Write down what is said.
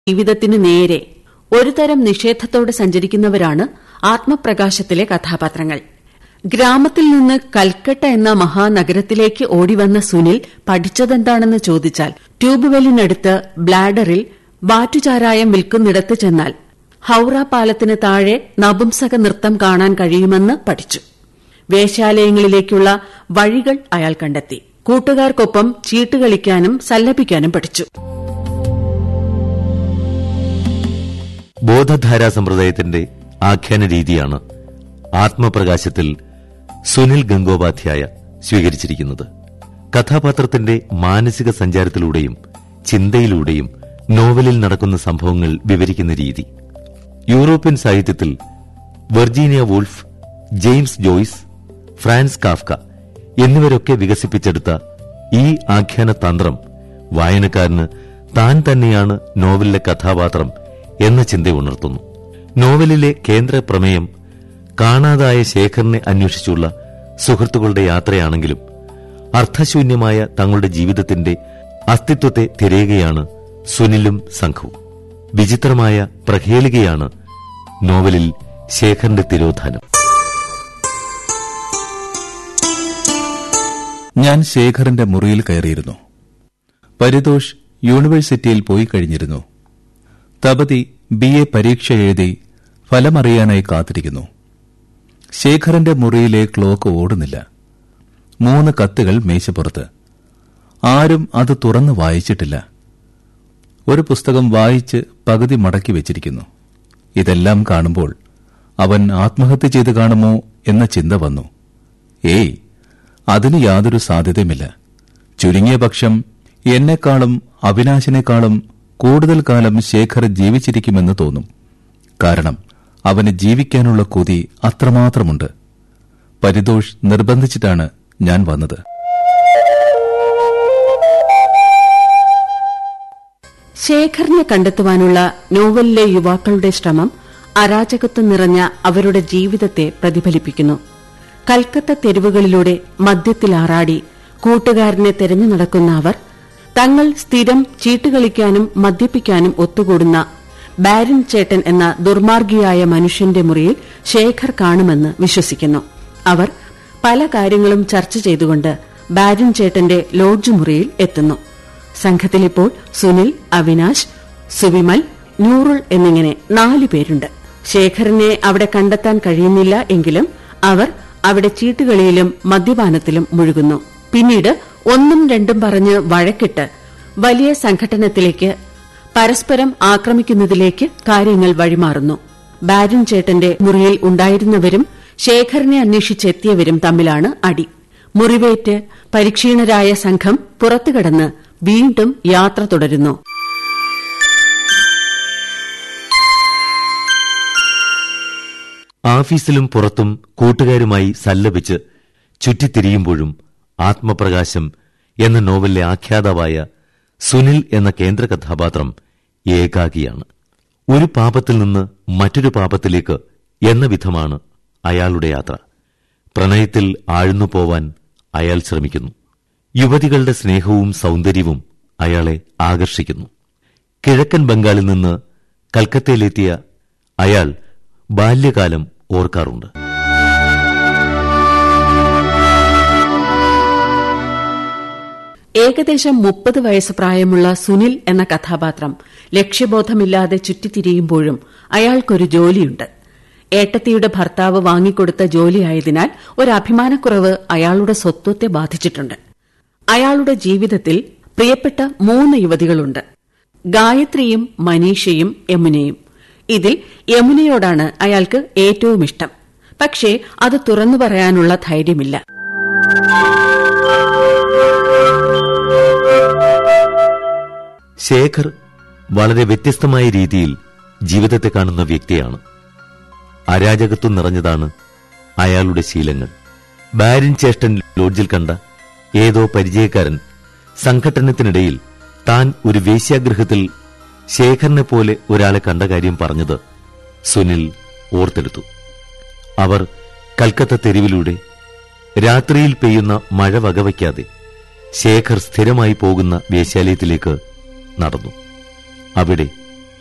ജീവിതത്തിന് നേരെ ഒരു തരം നിഷേധത്തോടെ സഞ്ചരിക്കുന്നവരാണ് ആത്മപ്രകാശത്തിലെ കഥാപാത്രങ്ങൾ ഗ്രാമത്തിൽ നിന്ന് കൽക്കട്ട എന്ന മഹാനഗരത്തിലേക്ക് ഓടിവന്ന സുനിൽ പഠിച്ചതെന്താണെന്ന് ചോദിച്ചാൽ ട്യൂബ്വെല്ലിനടുത്ത് ബ്ലാഡറിൽ വാറ്റുചാരായം വിൽക്കുന്നിടത്ത് ചെന്നാൽ ഹൌറ പാലത്തിന് താഴെ നപുംസക നൃത്തം കാണാൻ കഴിയുമെന്ന് പഠിച്ചു വേശ്യാലയങ്ങളിലേക്കുള്ള വഴികൾ അയാൾ കണ്ടെത്തി കൂട്ടുകാർക്കൊപ്പം ചീട്ടുകളിക്കാനും സല്ലപിക്കാനും പഠിച്ചു ബോധധാരാ സമ്പ്രദായത്തിന്റെ ആഖ്യാന രീതിയാണ് ആത്മപ്രകാശത്തിൽ സുനിൽ ഗംഗോപാധ്യായ സ്വീകരിച്ചിരിക്കുന്നത് കഥാപാത്രത്തിന്റെ മാനസിക സഞ്ചാരത്തിലൂടെയും ചിന്തയിലൂടെയും നോവലിൽ നടക്കുന്ന സംഭവങ്ങൾ വിവരിക്കുന്ന രീതി യൂറോപ്യൻ സാഹിത്യത്തിൽ Virginia Woolf James Joyce Franz Kafka എന്നിവരൊക്കെ വികസിപ്പിച്ചെടുത്ത ഈ ആഖ്യാന തന്ത്രം വായനക്കാരന് താൻ തന്നെയാണ് നോവലിലെ കഥാപാത്രം എന്ന ചിന്ത ഉണർത്തുന്നു നോവലിലെ കേന്ദ്ര പ്രമേയം കാണാതായ ശേഖറിനെ അന്വേഷിച്ചുള്ള സുഹൃത്തുക്കളുടെ യാത്രയാണെങ്കിലും അർത്ഥശൂന്യമായ തങ്ങളുടെ ജീവിതത്തിന്റെ അസ്തിത്വത്തെ തിരയുകയാണ് സുനിലും സംഘവും വിചിത്രമായ പ്രഹേളികയാണ് നോവലിൽ ശേഖറിന്റെ തിരോധാനം ഞാൻ ശേഖറിന്റെ മുറിയിൽ കയറിയിരുന്നു പരിതോഷ് യൂണിവേഴ്സിറ്റിയിൽ പോയി കഴിഞ്ഞിരുന്നു തപതി ബി എ പരീക്ഷ എഴുതി ഫലമറിയാനായി കാത്തിരിക്കുന്നു ശേഖറിന്റെ മുറിയിലെ ക്ലോക്ക് ഓടുന്നില്ല മൂന്ന് കത്തുകൾ മേശപ്പുറത്ത് ആരും അത് തുറന്ന് വായിച്ചിട്ടില്ല ഒരു പുസ്തകം വായിച്ച് പകുതി മടക്കി വെച്ചിരിക്കുന്നു ഇതെല്ലാം കാണുമ്പോൾ അവൻ ആത്മഹത്യ ചെയ്ത് കാണുമോ എന്ന ചിന്ത വന്നു ഏയ് അതിന് യാതൊരു സാധ്യതയുമില്ല ചുരുങ്ങിയ പക്ഷം എന്നെക്കാളും അവിനാശിനേക്കാളും കൂടുതൽ കാലം ശേഖർ ജീവിച്ചിരിക്കുമെന്ന് തോന്നും കാരണം അവന് ജീവിക്കാനുള്ള കൊതി അത്രമാത്രമുണ്ട് പരിതോഷ് നിർബന്ധിച്ചിട്ടാണ് ഞാൻ വന്നത് ശേഖറിനെ കണ്ടെത്തുവാനുള്ള നോവലിലെ യുവാക്കളുടെ ശ്രമം അരാജകത്വം നിറഞ്ഞ അവരുടെ ജീവിതത്തെ പ്രതിഫലിപ്പിക്കുന്നു കൽക്കത്ത തെരുവുകളിലൂടെ മദ്യത്തിലാറാടി കൂട്ടുകാരനെ തെരഞ്ഞു നടക്കുന്ന അവർ തങ്ങൾ സ്ഥിരം ചീട്ടുകളിക്കാനും മദ്യപിക്കാനും ഒത്തുകൂടുന്ന ബാരൻ ചേട്ടൻ എന്ന ദുർമാർഗിയായ മനുഷ്യന്റെ മുറിയിൽ ശേഖർ കാണുമെന്ന് വിശ്വസിക്കുന്നു അവർ പല കാര്യങ്ങളും ചർച്ച ചെയ്തുകൊണ്ട് ബാരൻ ചേട്ടന്റെ ലോഡ്ജ് മുറിയിൽ എത്തുന്നു സംഘത്തിലിപ്പോൾ സുനിൽ അവിനാശ് സുവിമൽ നൂറുൾ എന്നിങ്ങനെ നാലു പേരുണ്ട് ശേഖറിനെ അവിടെ കണ്ടെത്താൻ കഴിയുന്നില്ല എങ്കിലും അവർ അവിടെ ചീട്ടുകളിയിലും മദ്യപാനത്തിലും മുഴുകുന്നു പിന്നീട് ഒന്നും രണ്ടും പറഞ്ഞ് വഴക്കിട്ട് വലിയ സംഘട്ടനത്തിലേക്ക് പരസ്പരം ആക്രമിക്കുന്നതിലേക്ക് കാര്യങ്ങൾ വഴിമാറുന്നു ബാരൻ ചേട്ടന്റെ മുറിയിൽ ഉണ്ടായിരുന്നവരും ശേഖറിനെ അന്വേഷിച്ചെത്തിയവരും തമ്മിലാണ് അടി മുറിവേറ്റ് പരിക്ഷീണരായ സംഘം പുറത്തുകടന്ന് വീണ്ടും യാത്ര തുടരുന്നു ആഫീസിലും പുറത്തും കൂട്ടുകാരുമായി സല്ലപിച്ച് ചുറ്റിത്തിരിയുമ്പോഴും ആത്മപ്രകാശം എന്ന നോവലിലെ ആഖ്യാതാവായ സുനിൽ എന്ന കേന്ദ്ര കഥാപാത്രം ഏകാകിയാണ് ഒരു പാപത്തിൽ നിന്ന് മറ്റൊരു പാപത്തിലേക്ക് എന്ന വിധമാണ് അയാളുടെ യാത്ര പ്രണയത്തിൽ ആഴ്ന്നു പോവാൻ അയാൾ ശ്രമിക്കുന്നു യുവതികളുടെ സ്നേഹവും സൗന്ദര്യവും അയാളെ ആകർഷിക്കുന്നു കിഴക്കൻ ബംഗാളിൽ നിന്ന് കൽക്കത്തയിലെത്തിയ അയാൾ ബാല്യകാലം ഓർക്കാറുണ്ട് ഏകദേശം മുപ്പത് വയസ്സ് പ്രായമുള്ള സുനിൽ എന്ന കഥാപാത്രം ലക്ഷ്യബോധമില്ലാതെ ചുറ്റിത്തിരിയുമ്പോഴും അയാൾക്കൊരു ജോലിയുണ്ട് ഏട്ടത്തിയുടെ ഭർത്താവ് വാങ്ങിക്കൊടുത്ത ജോലിയായതിനാൽ ഒരു അഭിമാനക്കുറവ് അയാളുടെ സ്വത്വത്തെ ബാധിച്ചിട്ടുണ്ട് അയാളുടെ ജീവിതത്തിൽ പ്രിയപ്പെട്ട മൂന്ന് യുവതികളുണ്ട് ഗായത്രിയും മനീഷയും യമുനയും ഇതിൽ യമുനയോടാണ് അയാൾക്ക് ഏറ്റവും ഇഷ്ടം പക്ഷേ അത് തുറന്നു പറയാനുള്ള ധൈര്യമില്ല ശേഖർ വളരെ വ്യത്യസ്തമായ രീതിയിൽ ജീവിതത്തെ കാണുന്ന വ്യക്തിയാണ് അരാജകത്വം നിറഞ്ഞതാണ് അയാളുടെ ശീലങ്ങൾ ബാരിൻ ചേഷ്ടൻ ലോഡ്ജിൽ കണ്ട ഏതോ പരിചയക്കാരൻ സംഘട്ടനത്തിനിടയിൽ താൻ ഒരു വേശ്യാഗൃഹത്തിൽ ശേഖറിനെ പോലെ ഒരാളെ കണ്ട കാര്യം പറഞ്ഞത് സുനിൽ ഓർത്തെടുത്തു അവർ കൽക്കത്ത തെരുവിലൂടെ രാത്രിയിൽ പെയ്യുന്ന മഴ വകവയ്ക്കാതെ ശേഖർ സ്ഥിരമായി പോകുന്ന വേശ്യാലയത്തിലേക്ക് നടന്നു അവിടെ